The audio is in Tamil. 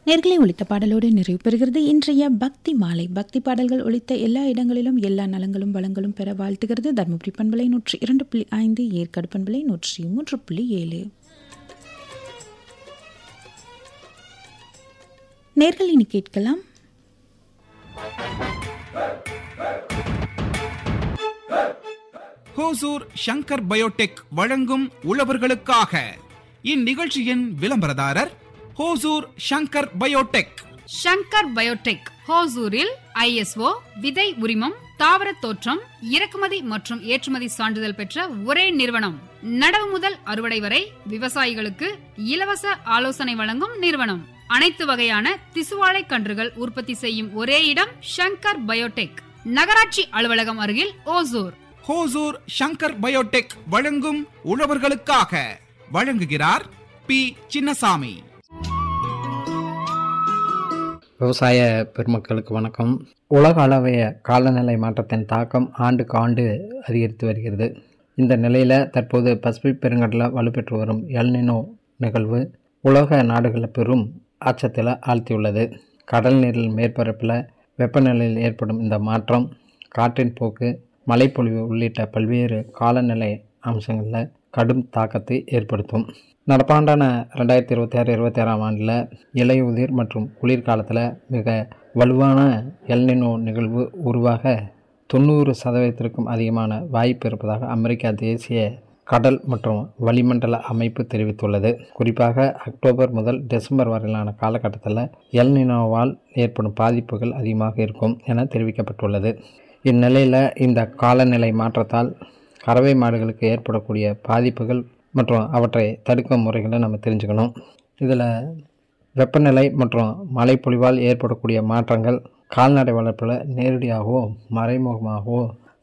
நேர்களை ஒழித்த பாடலோடு நிறைவு பெறுகிறது இன்றைய பக்தி மாலை பக்தி பாடல்கள் ஒழித்த எல்லா இடங்களிலும் எல்லா நலங்களும் வளங்களும் பெற வாழ்த்துகிறது தருமபுரி பண்பலை நூற்றி இரண்டு புள்ளி ஐந்து ஏற்காடு பண்பலை நூற்றி மூன்று புள்ளி ஏழு நேர்கள் இனி கேட்கலாம் ஹோசூர் ஷங்கர் பயோடெக் வழங்கும் உழவர்களுக்காக இந்நிகழ்ச்சியின் விளம்பரதாரர் ஹோசூர் ஷங்கர் பயோடெக் ஷங்கர் பயோடெக் ஹோசூரில் ஐஎஸ்ஓ விதை உரிமம் தாவர தோற்றம் இறக்குமதி மற்றும் ஏற்றுமதி சான்றிதழ் பெற்ற ஒரே நிறுவனம் நடவு முதல் அறுவடை வரை விவசாயிகளுக்கு இலவச ஆலோசனை வழங்கும் நிறுவனம் அனைத்து வகையான திசுவாழை கன்றுகள் உற்பத்தி செய்யும் ஒரே இடம் ஷங்கர் பயோடெக் நகராட்சி அலுவலகம் அருகில் ஓசூர் ஹோசூர் ஷங்கர் பயோடெக் வழங்கும் உழவர்களுக்காக வழங்குகிறார் பி சின்னசாமி விவசாய பெருமக்களுக்கு வணக்கம் உலக அளவைய காலநிலை மாற்றத்தின் தாக்கம் ஆண்டுக்கு ஆண்டு அதிகரித்து வருகிறது இந்த நிலையில் தற்போது பசிபிக் பெருங்கடலில் வலுப்பெற்று வரும் எல்னினோ நிகழ்வு உலக நாடுகளில் பெரும் அச்சத்தில் ஆழ்த்தியுள்ளது கடல் நீரில் மேற்பரப்பில் வெப்பநிலையில் ஏற்படும் இந்த மாற்றம் காற்றின் போக்கு மழைப்பொழிவு உள்ளிட்ட பல்வேறு காலநிலை அம்சங்களில் கடும் தாக்கத்தை ஏற்படுத்தும் நடப்பாண்டான ரெண்டாயிரத்தி இருபத்தி ஆறு இருபத்தி ஆறாம் ஆண்டில் இலையுதிர் மற்றும் குளிர்காலத்தில் மிக வலுவான எல்னினோ நிகழ்வு உருவாக தொண்ணூறு சதவீதத்திற்கும் அதிகமான வாய்ப்பு இருப்பதாக அமெரிக்கா தேசிய கடல் மற்றும் வளிமண்டல அமைப்பு தெரிவித்துள்ளது குறிப்பாக அக்டோபர் முதல் டிசம்பர் வரையிலான காலகட்டத்தில் எல்னினோவால் ஏற்படும் பாதிப்புகள் அதிகமாக இருக்கும் என தெரிவிக்கப்பட்டுள்ளது இந்நிலையில் இந்த காலநிலை மாற்றத்தால் கறவை மாடுகளுக்கு ஏற்படக்கூடிய பாதிப்புகள் மற்றும் அவற்றை தடுக்கும் முறைகளை நம்ம தெரிஞ்சுக்கணும் இதில் வெப்பநிலை மற்றும் மழைப்பொழிவால் ஏற்படக்கூடிய மாற்றங்கள் கால்நடை வளர்ப்பில் நேரடியாகவோ மறைமுகமாகவோ